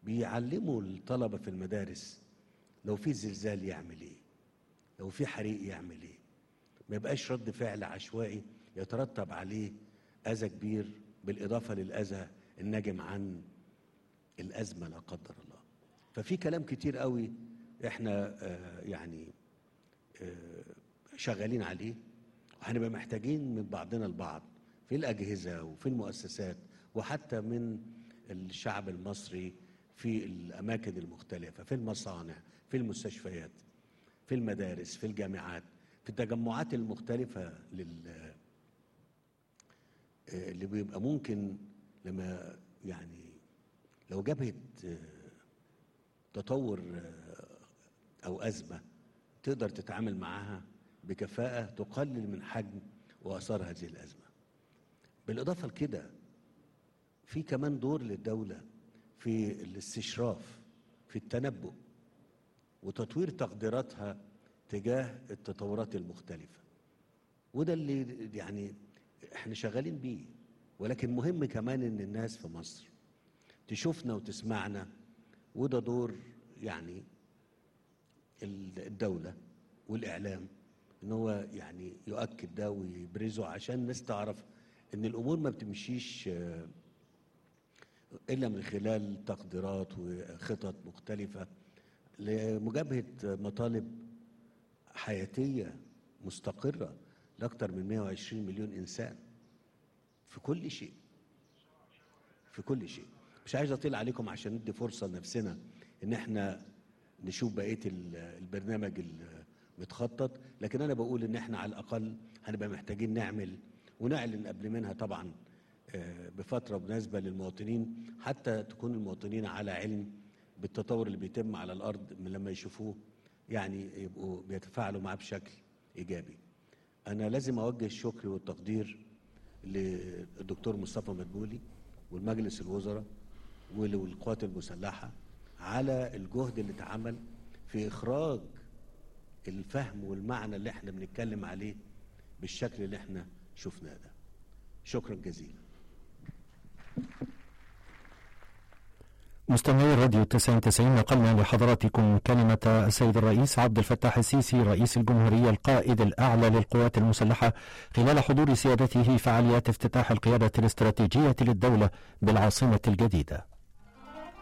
بيعلموا الطلبة في المدارس لو في زلزال يعمل ايه لو في حريق يعمل ايه ما يبقاش رد فعل عشوائي يترتب عليه اذى كبير بالاضافه للاذى الناجم عن الازمه لا قدر الله ففي كلام كتير قوي احنا آه يعني آه شغالين عليه وهنبقى محتاجين من بعضنا البعض في الاجهزه وفي المؤسسات وحتى من الشعب المصري في الاماكن المختلفه في المصانع في المستشفيات في المدارس في الجامعات في التجمعات المختلفه لل آه، اللي بيبقى ممكن لما يعني لو جبهه آه، تطور آه، او ازمه تقدر تتعامل معاها بكفاءه تقلل من حجم واثار هذه الازمه بالاضافه لكده في كمان دور للدوله في الاستشراف في التنبؤ وتطوير تقديراتها تجاه التطورات المختلفه وده اللي يعني احنا شغالين بيه ولكن مهم كمان ان الناس في مصر تشوفنا وتسمعنا وده دور يعني الدولة والإعلام إن هو يعني يؤكد ده ويبرزه عشان الناس تعرف إن الأمور ما بتمشيش آه، إلا من خلال تقديرات وخطط مختلفة لمجابهة مطالب حياتية مستقرة لأكثر من 120 مليون إنسان في كل شيء في كل شيء مش عايز أطيل عليكم عشان ندي فرصة لنفسنا إن إحنا نشوف بقية ال- البرنامج المتخطط لكن أنا بقول إن إحنا على الأقل هنبقى محتاجين نعمل ونعلن قبل منها طبعا آه، بفترة مناسبة للمواطنين حتى تكون المواطنين على علم بالتطور اللي بيتم على الأرض من لما يشوفوه يعني يبقوا بيتفاعلوا معاه بشكل إيجابي أنا لازم أوجه الشكر والتقدير للدكتور مصطفى مدبولي والمجلس الوزراء والقوات المسلحة على الجهد اللي اتعمل في إخراج الفهم والمعنى اللي احنا بنتكلم عليه بالشكل اللي احنا شفناه ده شكرا جزيلا مستمعي راديو 99 نقلنا لحضراتكم كلمة السيد الرئيس عبد الفتاح السيسي رئيس الجمهورية القائد الأعلى للقوات المسلحة خلال حضور سيادته فعاليات افتتاح القيادة الاستراتيجية للدولة بالعاصمة الجديدة